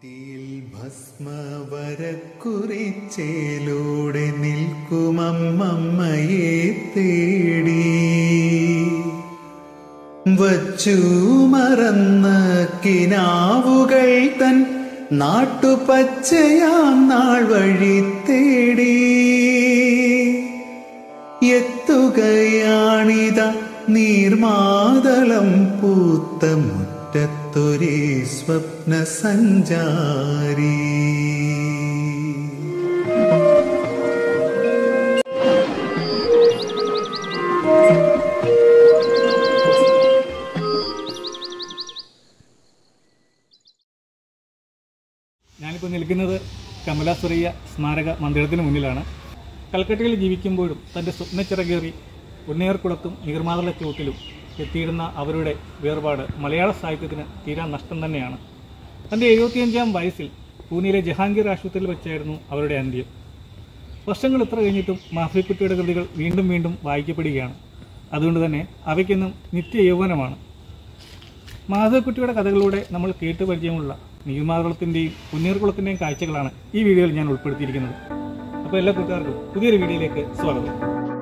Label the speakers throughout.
Speaker 1: നെറ്റിയിൽ ഭസ്മവരക്കുറിച്ചേലൂടെ നിൽക്കുമമ്മയെ തേടി വച്ചു മറന്ന കിനാവുകൾ തൻ നാട്ടുപച്ചയാം നാൾ വഴി തേടി എത്തുകയാണിത നീർമാതളം പൂത്ത മുറ്റത്തൊരേ സ്വപ്ന സഞ്ചാരി
Speaker 2: ഞാനിപ്പോൾ നിൽക്കുന്നത് കമലാസുരയ്യ സ്മാരക മന്ദിരത്തിന് മുന്നിലാണ് കൽക്കട്ടയിൽ ജീവിക്കുമ്പോഴും തൻ്റെ സ്വപ്നച്ചിറകേറി ഉന്നേർക്കുളത്തും നീർമാതള ചുവട്ടിലും എത്തിയിരുന്ന അവരുടെ വേർപാട് മലയാള സാഹിത്യത്തിന് തീരാ നഷ്ടം തന്നെയാണ് തൻ്റെ എഴുപത്തിയഞ്ചാം വയസ്സിൽ പൂനെയിലെ ജഹാംഗീർ ആശുപത്രിയിൽ വെച്ചായിരുന്നു അവരുടെ അന്ത്യം വർഷങ്ങൾ എത്ര കഴിഞ്ഞിട്ടും മാഫിക്കുട്ടിയുടെ കൃതികൾ വീണ്ടും വീണ്ടും വായിക്കപ്പെടുകയാണ് അതുകൊണ്ട് തന്നെ അവയ്ക്കെന്നും നിത്യ യൗവനമാണ് മാധവക്കുട്ടിയുടെ കഥകളിലൂടെ നമ്മൾ കേട്ട് പരിചയമുള്ള നീർമാതളത്തിൻ്റെയും കുന്നീർകുളത്തിൻ്റെയും കാഴ്ചകളാണ് ഈ വീഡിയോയിൽ ഞാൻ ഉൾപ്പെടുത്തിയിരിക്കുന്നത് അപ്പോൾ എല്ലാ കൂട്ടുകാർക്കും പുതിയൊരു വീഡിയോയിലേക്ക് സ്വാഗതം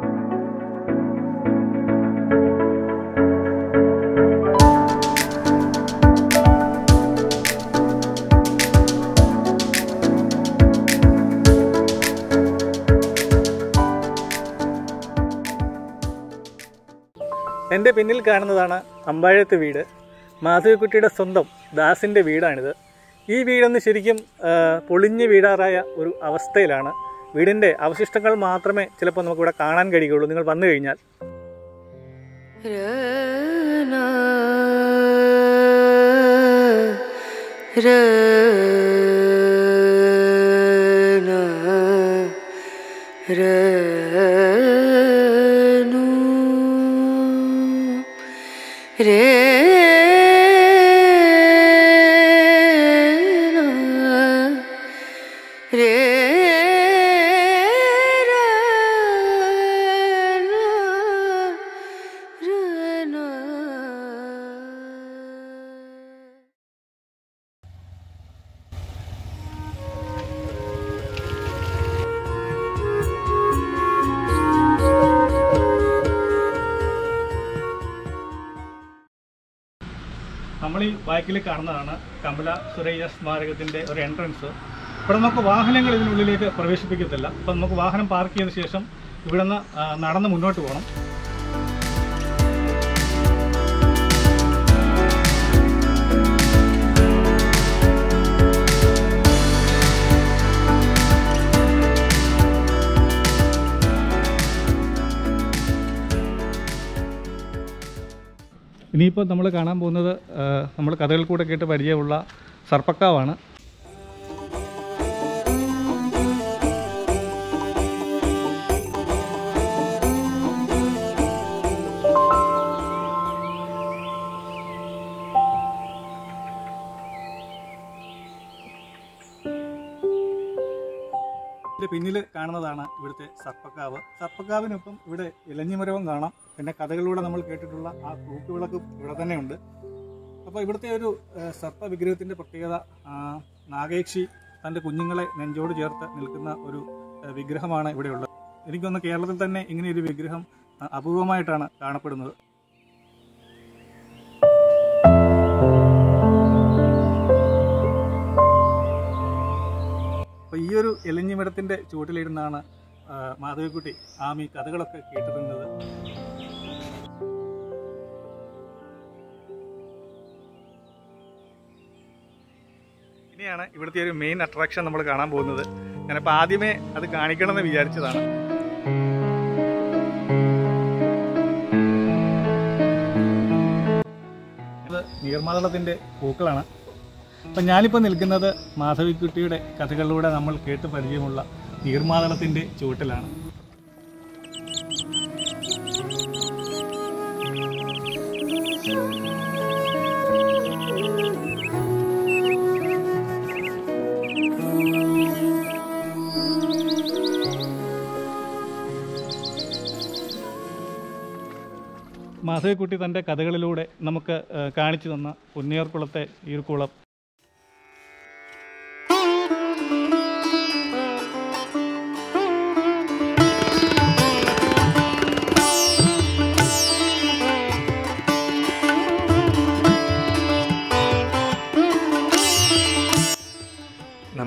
Speaker 2: എൻ്റെ പിന്നിൽ കാണുന്നതാണ് അമ്പാഴത്ത് വീട് മാധവിക്കുട്ടിയുടെ സ്വന്തം ദാസിൻ്റെ വീടാണിത് ഈ വീടൊന്ന് ശരിക്കും ആ, പൊളിഞ്ഞ് വീടാറായ ഒരു അവസ്ഥയിലാണ് വീടിൻ്റെ അവശിഷ്ടങ്ങൾ മാത്രമേ ചിലപ്പോൾ നമുക്കിവിടെ കാണാൻ കഴിയുകയുള്ളൂ നിങ്ങൾ വന്നു കഴിഞ്ഞാൽ
Speaker 3: രന രന രനു രന
Speaker 2: നമ്മൾ ഈ ബാക്കിൽ കാണുന്നതാണ് കമല സുരയ്യ സ്മാരകത്തിൻ്റെ ഒരു എൻട്രൻസ് ഇവിടെ നമുക്ക് വാഹനങ്ങൾ ഇതിനുള്ളിലേക്ക് പ്രവേശിപ്പിക്കത്തില്ല അപ്പം നമുക്ക് വാഹനം പാർക്ക് ചെയ്ത ശേഷം ഇവിടെ നിന്ന് നടന്ന് മുന്നോട്ട് പോകണം ഇനിയിപ്പോൾ നമ്മൾ കാണാൻ പോകുന്നത് നമ്മൾ കഥകൾ കൂടെ കേട്ട് പരിചയമുള്ള സർപ്പക്കാവാണ് ഇതിൻ്റെ പിന്നിൽ കാണുന്നതാണ് ഇവിടുത്തെ സർപ്പക്കാവ് സർപ്പക്കാവിനൊപ്പം ഇവിടെ ഇലഞ്ഞിമരവും കാണാം പിന്നെ കഥകളിലൂടെ നമ്മൾ കേട്ടിട്ടുള്ള ആ തൂക്കുവിളക്കും ഇവിടെ തന്നെയുണ്ട് അപ്പോൾ ഇവിടുത്തെ ഒരു ഏഹ്, സർപ്പ വിഗ്രഹത്തിൻ്റെ പ്രത്യേകത ആ, നാഗേക്ഷി തൻ്റെ കുഞ്ഞുങ്ങളെ നെഞ്ചോട് ചേർത്ത് നിൽക്കുന്ന ഒരു ഏഹ്, വിഗ്രഹമാണ് ഇവിടെയുള്ളത് എനിക്കൊന്ന് കേരളത്തിൽ തന്നെ ഇങ്ങനെ ഒരു വിഗ്രഹം ആ, അപൂർവമായിട്ടാണ് കാണപ്പെടുന്നത് അപ്പോൾ ഈ ഒരു എലഞ്ഞിമരത്തിൻ്റെ ചുവട്ടിലിരുന്നാണ് ആ, മാധവിക്കുട്ടി ആമി കഥകളൊക്കെ കേട്ടിരുന്നത് ഇനിയാണ് ഇവിടുത്തെ ഒരു മെയിൻ അട്രാക്ഷൻ നമ്മൾ കാണാൻ പോകുന്നത് ഞാനിപ്പോൾ ആദ്യമേ അത് കാണിക്കണമെന്ന് വിചാരിച്ചതാണ് ഇത് നീർമാതളത്തിൻ്റെ പൂക്കളാണ് അപ്പം ഞാനിപ്പോൾ നിൽക്കുന്നത് മാധവിക്കുട്ടിയുടെ കഥകളിലൂടെ നമ്മൾ കേട്ട് പരിചയമുള്ള നീർമാതളത്തിൻ്റെ ചുവട്ടിലാണ് മാധവിക്കുട്ടി തൻ്റെ കഥകളിലൂടെ നമുക്ക് ഏഹ്, കാണിച്ചു തന്ന പൊന്നിയാർക്കുളത്തെ ഈർക്കുളം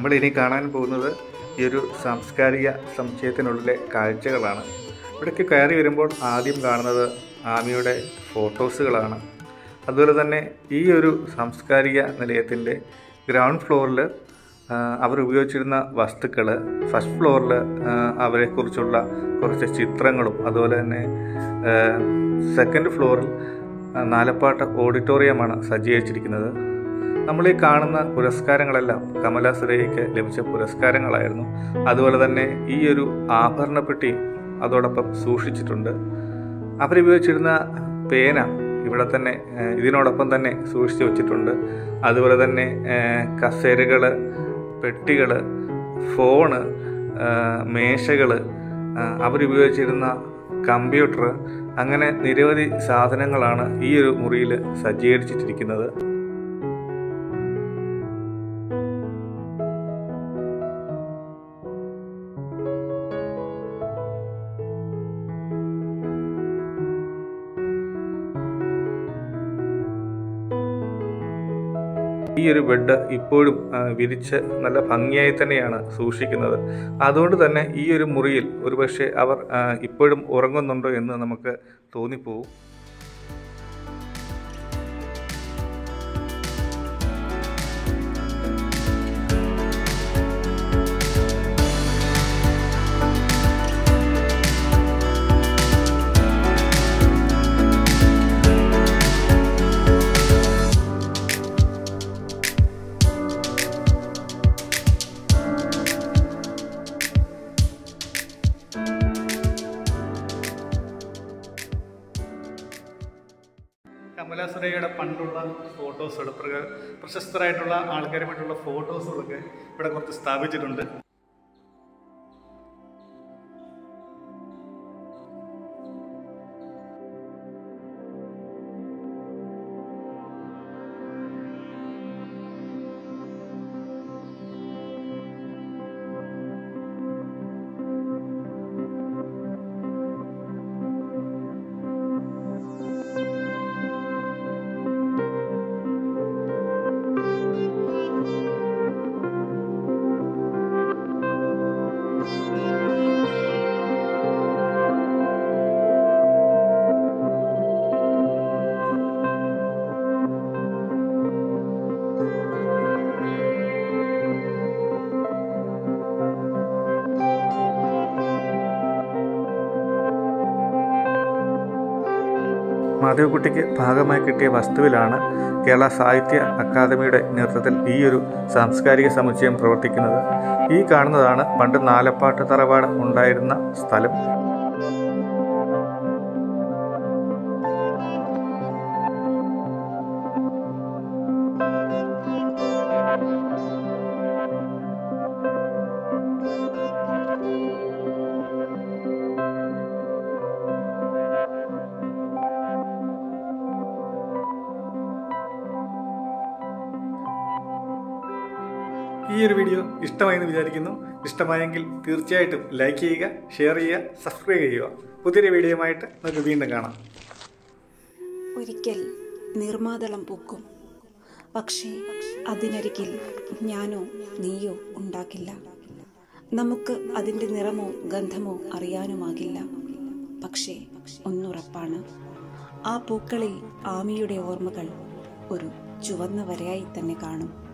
Speaker 4: നമ്മൾ ഇനി കാണാൻ പോകുന്നത് ഈ ഒരു സാംസ്കാരിക സമുച്ചയത്തിനുള്ളിലെ കാഴ്ചകളാണ് ഇവിടേക്ക് കയറി വരുമ്പോൾ ആദ്യം കാണുന്നത് ആമിയുടെ ഫോട്ടോസുകളാണ് അതുപോലെ തന്നെ ഈ ഒരു സാംസ്കാരിക നിലയത്തിൻ്റെ ഗ്രൗണ്ട് ഫ്ലോറിൽ അവർ ഉപയോഗിച്ചിരുന്ന വസ്തുക്കൾ ഫസ്റ്റ് ഫ്ലോറിൽ അവരെക്കുറിച്ചുള്ള കുറച്ച് ചിത്രങ്ങളും അതുപോലെ തന്നെ സെക്കൻഡ് ഫ്ലോറിൽ നാലപ്പാട്ട് ഓഡിറ്റോറിയമാണ് സജ്ജീകരിച്ചിരിക്കുന്നത് നമ്മൾ ഈ കാണുന്ന പുരസ്കാരങ്ങളെല്ലാം കമല സുരയ്ക്ക് ലഭിച്ച പുരസ്കാരങ്ങളായിരുന്നു അതുപോലെ തന്നെ ഈ ഒരു ആഭരണപ്പെട്ടി അതോടൊപ്പം സൂക്ഷിച്ചിട്ടുണ്ട് അവരുപയോഗിച്ചിരുന്ന പേന ഇവിടെ തന്നെ ഏഹ്, ഇതിനോടൊപ്പം തന്നെ സൂക്ഷിച്ചു വെച്ചിട്ടുണ്ട് അതുപോലെ തന്നെ കസേരകൾ പെട്ടികൾ ഫോണ് മേശകൾ അവരുപയോഗിച്ചിരുന്ന കമ്പ്യൂട്ടർ അങ്ങനെ നിരവധി സാധനങ്ങളാണ് ഈ ഒരു മുറിയിൽ സജ്ജീകരിച്ചിട്ടിരിക്കുന്നത് ഈ ഒരു ബെഡ് ഇപ്പോഴും ആ, വിരിച്ച് നല്ല ഭംഗിയായി തന്നെയാണ് സൂക്ഷിക്കുന്നത് അതുകൊണ്ട് തന്നെ ഈ ഒരു മുറിയിൽ ഒരുപക്ഷെ അവർ ആ, ഇപ്പോഴും ഉറങ്ങുന്നുണ്ടോ എന്ന് നമുക്ക് തോന്നിപ്പോവും
Speaker 2: കമല സുരയ്യയുടെ പണ്ടുള്ള ഫോട്ടോസുകൾ പ്ര- പ്രശസ്തരായിട്ടുള്ള ആൾക്കാരുമായിട്ടുള്ള ഫോട്ടോസുകളൊക്കെ ഇവിടെ കുറച്ച് സ്ഥാപിച്ചിട്ടുണ്ട്
Speaker 4: മാധവക്കുട്ടിക്ക് ഭാഗമായി കിട്ടിയ വസ്തുവിലാണ് കേരള സാഹിത്യ അക്കാദമിയുടെ നേതൃത്വത്തിൽ ഈ ഒരു സാംസ്കാരിക സമുച്ചയം പ്രവർത്തിക്കുന്നത് ഈ കാണുന്നതാണ് പണ്ട് നാലപ്പാട്ട് തറവാട് ഉണ്ടായിരുന്ന സ്ഥലം
Speaker 2: ഈ ഒരു വീഡിയോ ഇഷ്ടമായെന്ന് വിചാരിക്കുന്നു ഇഷ്ടമായെങ്കിൽ തീർച്ചയായിട്ടും ലൈക്ക് ചെയ്യുക ഷെയർ ചെയ്യുക സബ്സ്ക്രൈബ് ചെയ്യുക പുതിയൊരു വീഡിയോയുമായിട്ട് നമുക്ക് വീണ്ടും കാണാം
Speaker 5: ഒരിക്കൽ നിർമാതളം പൂക്കും പക്ഷേ അതിനരികിൽ ഞാനോ നീയോ ഉണ്ടാകില്ല നമുക്ക് അതിൻ്റെ നിറമോ ഗന്ധമോ അറിയാനുമാകില്ല പക്ഷേ ഒന്നുറപ്പാണ് ആ പൂക്കളിൽ ആമിയുടെ ഓർമ്മകൾ ഒരു ചുവന്ന വരയായി തന്നെ കാണും